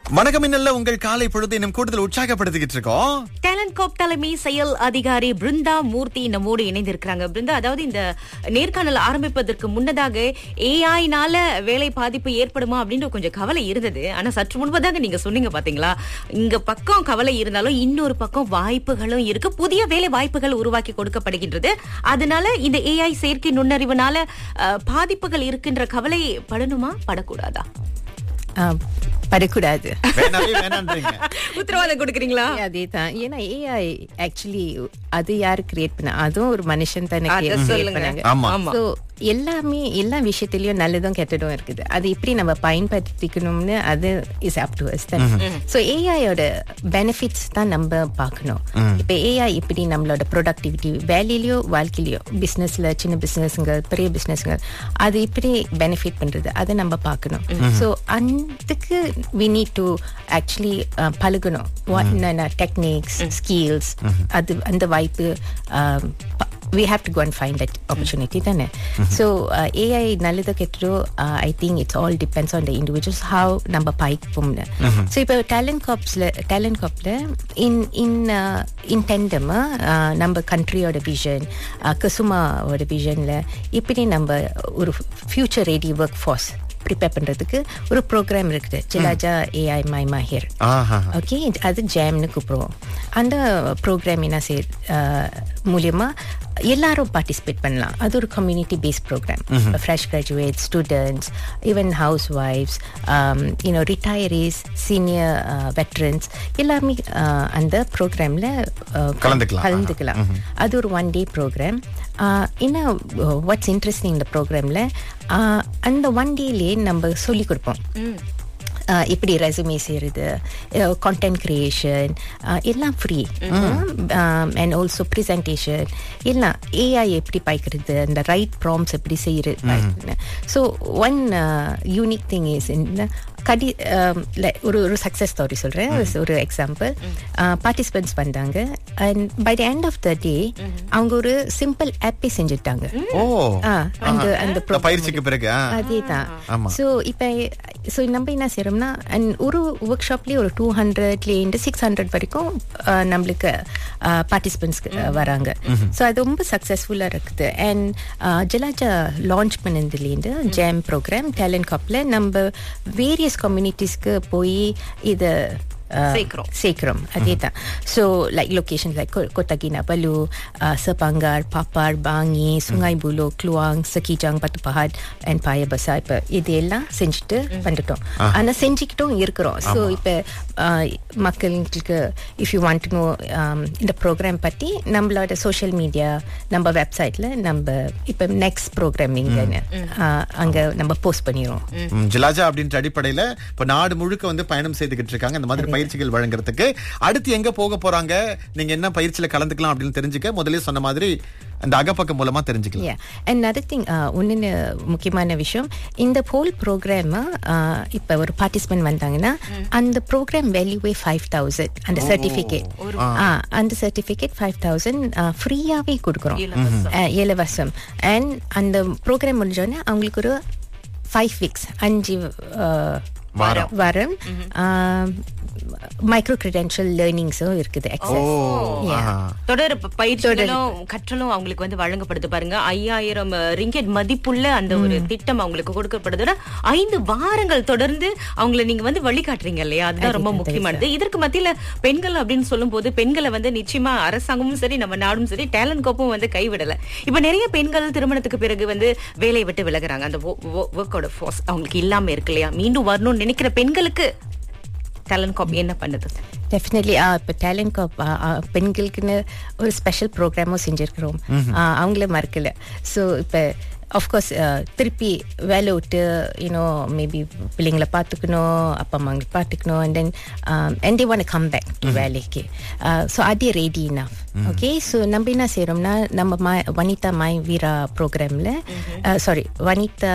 வணக்கம் இன்னல்ல உங்கள் காலை பொழுது இன்னும் கூடுதல் உற்சாகப்படுத்திக்கிட்டு இருக்கோம் டேலண்ட் கோப் தலைமை செயல் அதிகாரி பிருந்தா மூர்த்தி நம்மோடு இணைந்திருக்கிறாங்க பிருந்தா அதாவது இந்த நேர்காணல் ஆரம்பிப்பதற்கு முன்னதாக ஏஐனால வேலை பாதிப்பு ஏற்படுமா அப்படின்னு கொஞ்சம் கவலை இருந்தது ஆனா சற்று முன்பதாக நீங்க சொன்னீங்க பாத்தீங்களா இங்க பக்கம் கவலை இருந்தாலும் இன்னொரு பக்கம் வாய்ப்புகளும் இருக்கு புதிய வேலை வாய்ப்புகள் உருவாக்கி கொடுக்கப்படுகின்றது அதனால இந்த ஏஐ செயற்கை நுண்ணறிவுனால அஹ், பாதிப்புகள் இருக்கின்ற கவலை படணுமா படக்கூடாதா ஆ, படக்கூடாது வேணாவே வேணான்றீங்க உத்தரவாதம் கொடுக்குறீங்களா அதேதான் ஏன்னா ஏஐ ஆக்சுவலி அது யாரு கிரியேட் பண்ண அதுவும் ஒரு மனுஷன் தானே அத கிரியேட் சொல்லுங்க. பண்ணாங்க ஆமா. ஆமா. So, எல்லாமே எல்லா விஷயத்திலயும் நல்லதும் கெட்டதும் இருக்குது அது எப்படி நம்ம பயன்படுத்திக்கணும்னு அது இஸ் அப் டு அஸ் தான் ஸோ ஏஐயோட பெனிஃபிட்ஸ் தான் நம்ம பார்க்கணும் இப்போ ஏஐ எப்படி நம்மளோட ப்ரொடக்டிவிட்டி வேலையிலயோ வாழ்க்கையிலயோ பிஸ்னஸ்ல சின்ன பிஸ்னஸ்ங்க பெரிய பிஸ்னஸ்ங்க அது எப்படி பெனிஃபிட் பண்றது அதை நம்ம பார்க்கணும் ஸோ அதுக்கு வி நீட் டு ஆக்சுவலி பழகணும் என்னென்ன டெக்னிக்ஸ் ஸ்கில்ஸ் அது அந்த வாய்ப்பு we have to go and find that opportunity தானே ஸோ ஏஐ நல்லதோ கெட்டதோ I think it's all depends on the individuals how நம்ம பாய்ப்போம்னு ஸோ இப்போ டேலண்ட் காப்ஸில் டேலண்ட் காப்பில் இன் இன் இன் டெண்டம் நம்ம கண்ட்ரியோட விஷன் கசுமாவோட விஷனில் இப்படி நம்ம ஒரு future ready workforce prepare பண்ணுறதுக்கு ஒரு ப்ரோக்ராம் இருக்குது ஜிலாஜா ஏஐ மை மாஹிர் ஆஹா ஓகே அது ஜாம்னு கூப்பிடுவோம் அந்த ப்ரோக்ராம் என்ன செய் மூலியமா எல்லாரும் பார்ட்டிசிபேட் பண்ணலாம் அது ஒரு community based program fresh graduate students even ஹவுஸ் ஒய்ஃப்ஸ் யூனோ ரிட்டையரிஸ் சீனியர் வெட்ரன்ஸ் எல்லாமே uh, அந்த ப்ரோக்ராமில் கலந்துக்கலாம். கலந்துக்கலாம் அது ஒரு ஒன் டே ப்ரோக்ராம் என்ன வாட்ஸ் இன்ட்ரெஸ்டிங் இந்த ப்ரோக்ராமில் அந்த ஒன் டேலே நம்ம சொல்லிக் கொடுப்போம் ஆஹ் எப்படி ரெசுமே செய்யறது கான்டென்ட் கிரியேஷன் எல்லாம் ஃப்ரீ அண்ட் ஆல்சோ ப்ரெசன்டேஷன் எல்லாம் ஏஐ எப்படி பாய்க்கிறது அந்த ரைட் ப்ராம்ஸ் எப்படி செய்யறது so one unique thing is இந்த கடி ஆம், like ஒரு ஒரு சக்ஸஸ் ஸ்டோரி சொல்கிறேன் ஒரு எக்ஸாம்பிள் பார்ட்டிசிபென்ட்ஸ் வந்தாங்க and by the end of the day அவங்க ஒரு சிம்பிள் ஆப்பே செஞ்சுட்டாங்க ஓ ஆ, அந்த அந்த இந்த program பயிற்சிக்கு பிறகு ஆ. அதேதான் ஆமா. ஸோ இப்போ ஸோ நம்ம என்ன செய்யறோம்னா and ஒரு ஒர்க் ஷாப்லேயே ஒரு டூ ஹண்ட்ரட்லேருந்து சிக்ஸ் ஹண்ட்ரட் வரைக்கும் ஆ, நம்மளுக்கு பார்ட்டிசிபென்ட்ஸ்க்கு வராங்க ஸோ அது ரொம்ப சக்ஸஸ்ஃபுல்லாக இருக்குது அண்ட் ஜலாஜா லான்ச் பண்ணதுலேருந்து ஜேம் ப்ரோக்ராம் டேலண்ட் கப்பில் நம்ம வேரியஸ் கம்யூனிட்டிஸ்க்கு போய் இதை சேர்க்கிறோம். சேர்க்கிறோம் அதே தான் so like location like Kota Kinabalu Sepanggar Papar Bangi Sungai Buloh Kluang சக்கிஜாங் பத்து பஹாட் அண்ட் பாயபசா இப்போ இது எல்லாம் செஞ்சுட்டு வந்துட்டோம் ஆனால் செஞ்சுக்கிட்டும் இருக்கிறோம் ஸோ இப்போ மக்களுக்கு இஃப் யூ வாண்ட் நோ இந்த ப்ரோக்ராம் பற்றி நம்மளோட சோஷியல் மீடியா நம்ம வெப்சைட்டில் நம்ம இப்போ நெக்ஸ்ட் ப்ரோக்ராமிங்னு அங்கே நம்ம போஸ்ட் பண்ணிடுவோம் ம், ஜிலாஜா அப்படின்ற அடிப்படையில இப்ப நாடு முழுக்க வந்து பயணம் செய்துகிட்டு இருக்காங்க இந்த மாதிரி பயிற்சிகள் வழங்குறதுக்கு அடுத்து எங்க போக போறாங்க நீங்க என்ன பயிற்சியில கலந்துக்கலாம் அப்படின்னு தெரிஞ்சுக்க முதல்ல சொன்ன மாதிரி அந்த அகப்பக்கம் மூலமா தெரிஞ்சுக்கலாம் Yeah. And another thing, uh, ஒன்னு முக்கியமான விஷயம் இந்த ஹோல் ப்ரோக்ராம் இப்போ ஒரு பார்ட்டிசிபென்ட் வந்தாங்கன்னா அந்த ப்ரோக்ராம் வேல்யூவே ஃபைவ் தௌசண்ட் அந்த சர்டிஃபிகேட் அந்த சர்டிஃபிகேட் ஃபைவ் தௌசண்ட் ஃப்ரீயாகவே கொடுக்குறோம் இலவசம். அஹ், இலவசம் அண்ட் அந்த ப்ரோக்ராம் முடிஞ்சோடனே அவங்களுக்கு ஒரு ஃபைவ் வீக்ஸ் அஞ்சு அஹ், வாரம். வாரம் மைக்ரோ கிரெடென்ஷியல் லேர்னிங்ஸும் இருக்குது ஓ access. Yeah. ஆஹா. தொடர் ப- பயிற்சிகளும் கற்றலும் அவங்களுக்கு வந்து வழங்கப்படுது பாருங்க ஐயாயிரம் ரிங்கெட் மதிப்புள்ள அந்த ஒரு திட்டம் அவங்களுக்கு கொடுக்கப்படுதுன்னா ஐந்து வாரங்கள் தொடர்ந்து அவங்கள நீங்க வந்து வழிகாட்டுறீங்க இல்லையா அதுதான் ரொம்ப முக்கியமானது இதற்கு மத்தியில பெண்கள் அப்படின்னு சொல்லும் போது பெண்களை வந்து நிச்சயமா அரசாங்கமும் சரி நம்ம நாடும் சரி டேலண்ட் கோப்பும் வந்து கைவிடல இப்ப நிறைய பெண்கள் திருமணத்துக்கு பிறகு வந்து வேலையை விட்டு விலகுறாங்க அந்த ஒர்க்கோட ஃபோர்ஸ் அவங்களுக்கு இல்லாம இருக்கு இல்லையா மீண்டும் வரணும்னு நினைக்கிற பெண்களுக்கு டேலண்ட் கோப் என்ன பண்ணுது டெஃபினெட்லி இப்போ டேலண்ட் கப் பெண்களுக்குன்னு ஒரு ஸ்பெஷல் ப்ரோக்ராமும் செஞ்சுருக்கிறோம் அவங்கள மறக்கல ஸோ இப்போ ஆஃப்கோர்ஸ் திருப்பி வேலை விட்டு யூனோ மேபி பிள்ளைங்களை பார்த்துக்கணும் அப்பா அம்மாங்களை பார்த்துக்கணும் and then and they want come back to வேலைக்கு ஸோ அது ரெடி இனஃப் ஓகே ஸோ நம்ம என்ன செய்கிறோம்னா நம்ம மா வனிதா மாய் வீரா ப்ரோக்ராமில் சாரி வனிதா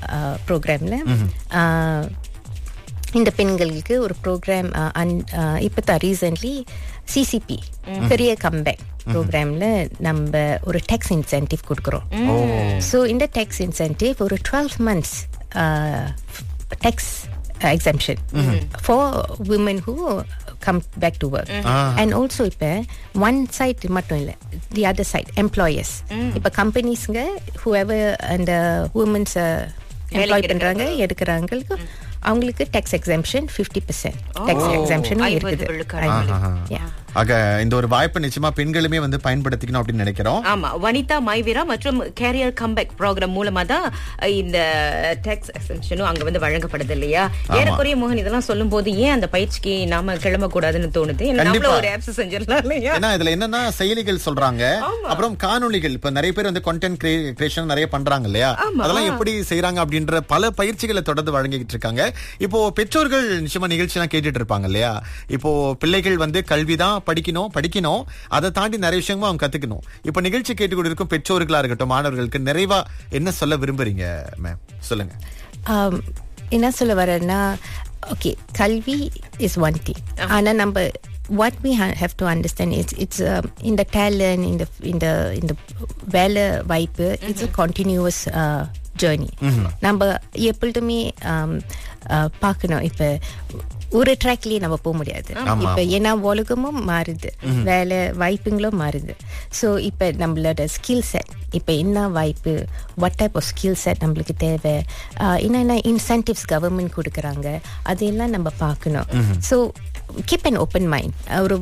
ப்ரோக்ராமில் இந்த பெண்களுக்கு ஒரு ப்ரோக்ராம் இப்போ தான் ரீசன்ட்லி சிசிபி பெரிய கம்பேக் ப்ரோக்ராம்ல நம்ம ஒரு டேக்ஸ் இன்சென்டிவ் கொடுக்குறோம் ஸோ இந்த டேக்ஸ் இன்சென்டிவ் ஒரு twelve months tax exemption for women who come back to work and also இப்ப one side மட்டும் இல்ல the other side employers இப்ப கம்பெனிஸ்ங்க whoever அந்த women's எம்ப்ளாய் பண்றாங்க எடுக்கிறாங்களுக்கு அவங்களுக்கு tax exemption fifty percent tax எக்ஸாம்ஷனும் ஐம்பது இருக்குது விழுக்காடு. ஐம்பது. Yeah. ஆக இந்த ஒரு வாய்ப்பை நிச்சயமா பெண்களுமே வந்து பயன்படுத்திக்கணும் அப்படின்னு நினைக்கிறோம் ஆமா வனிதா மைவீரா மற்றும் கேரியர் கம்பேக் ப்ரோக்ராம் மூலமா தான் அஹ், இந்த டேக்ஸ் எக்ஸம்ஷனும் அங்க வந்து வழங்கப்படுது இல்லையா ஏறக்குறைய மோகன் இதெல்லாம் சொல்லும் போது ஏன் அந்த பயிற்சிக்கு நாம கிளம்ப கூடாதுன்னு தோணுது ஏன்னா நம்மள கண்டிப்பா. ஒரு ஆப்ஸ் செஞ்சிடலாம் இல்லையா ஏன்னா இதுல என்னன்னா செயலிகள் சொல்றாங்க அப்புறம் காணொளிகள் இப்ப நிறைய பேர் வந்து கண்டென்ட் கிரியேஷன் நிறைய பண்றாங்க இல்லையா அதெல்லாம் எப்படி செய்யறாங்க அப்படின்ற பல பயிற்சிகளை தொடர்ந்து வழங்கிட்டு இருக்காங்க இப்போ பெற்றோர்கள் நிச்சயமா நிகழ்ச்சி எல்லாம் கேட்டுட்டு இருப்பாங்க இல்லையா இப்போ பிள்ளைகள் வந்து கல்விதான் படிக்கணும் படிக்கணும் அதை தாண்டி நிறைய விஷயங்களும் அவங்க கத்துக்கணும் இப்போ நிகழ்ச்சி கேட்டுக்கொண்டு இருக்கும் பெற்றோர்களா இருக்கட்டும் மாணவர்களுக்கு நிறைவா என்ன சொல்ல விரும்புறீங்க மேம் சொல்லுங்க um, என்ன சொல்ல வரேன்னா ஓகே கல்வி இஸ் ஒன் திங் ஆனா நம்ம what we ha- have to understand is it's um, in the talent in the in the in the வேலை வாய்ப்பு it's a continuous uh, journey நம்ம எப்பொழுதுமே um, uh, பார்க்கணும் இப்ப ஒரு ட்ராக்லயே நம்ம போக முடியாது இப்ப ஏன்னா உலகமும் மாறுது வேலை வாய்ப்புங்களும் மாறுது ஸோ இப்ப நம்மளோட ஸ்கில் செட் இப்ப என்ன வாய்ப்பு what type of skill set நம்மளுக்கு தேவை ஆஹ் என்னென்ன இன்சென்டிவ்ஸ் கவர்மெண்ட் கொடுக்குறாங்க அதையெல்லாம் நம்ம பார்க்கணும் so keep an open mind ஒரு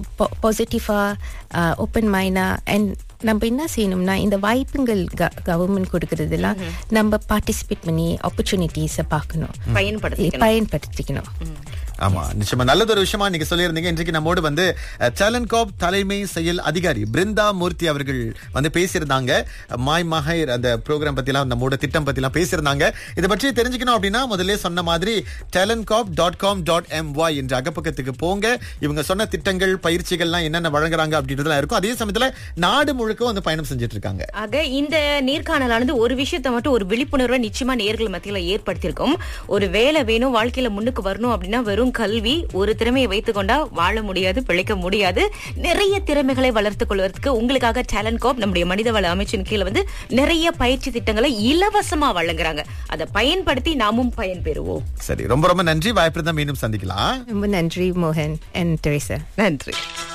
பாசிட்டிவாக ஓப்பன் மைண்டா அண்ட் நம்ம என்ன செய்யணும்னா இந்த வாய்ப்புகள் கவர்மெண்ட் கொடுக்கறதெல்லாம் நம்ம பார்ட்டிசிபேட் பண்ணி ஆப்பர்ச்சுனிட்டிஸை பார்க்கணும் பயன்படுத்திக்கணும் பயன்படுத்திக்கணும் ஆமா நிச்சயமா நல்லதொரு விஷயமா நீங்க சொல்லியிருந்தீங்க இன்றைக்கு நம்மோடு வந்து டேலன் காப் தலைமை செயல் அதிகாரி பிருந்தா மூர்த்தி அவர்கள் வந்து பேசியிருந்தாங்க மாய் மஹைர் அந்த ப்ரோக்ராம் பத்திலாம் நம்மோட திட்டம் பத்திலாம் பேசியிருந்தாங்க இதை பற்றி தெரிஞ்சுக்கணும் அப்படின்னா முதல்ல சொன்ன மாதிரி talent corp dot com dot M Y என்ற அகப்பக்கத்துக்கு போங்க இவங்க சொன்ன திட்டங்கள் பயிற்சிகள்லாம் என்னென்ன வழங்குறாங்க அப்படின்றதுலாம் இருக்கும் அதே சமயத்துல நாடு முழுக்க வந்து பயணம் செஞ்சுட்டு இருக்காங்க ஆக இந்த நேர்காணலானது ஒரு விஷயத்தை மட்டும் ஒரு விழிப்புணர்வை நிச்சயமா நேர்கள் மத்தியில ஏற்படுத்தியிருக்கும் ஒரு வேலை வேணும் வாழ்க்கையில முன்னுக்கு வரணும் அப்படின்னா வெறும் கல்வி ஒரு திறமையை வைத்துக் கொண்டா வாழ முடியாது பிழைக்க முடியாது நிறைய திறமைகளை வளர்த்துக் கொள்வதற்கு உங்களுக்காக டேலண்ட் கோப் நம்முடைய மனிதவள அமைச்சின் கீழே வந்து நிறைய பயிற்சி திட்டங்களை இலவசமா வழங்குறாங்க அதை பயன்படுத்தி நாமும் பயன்பெறுவோம் சரி ரொம்ப ரொம்ப நன்றி வாய்ப்பு இருந்தா மீண்டும் சந்திக்கலாம் ரொம்ப நன்றி மோகன் அண்ட் தெரேசா நன்றி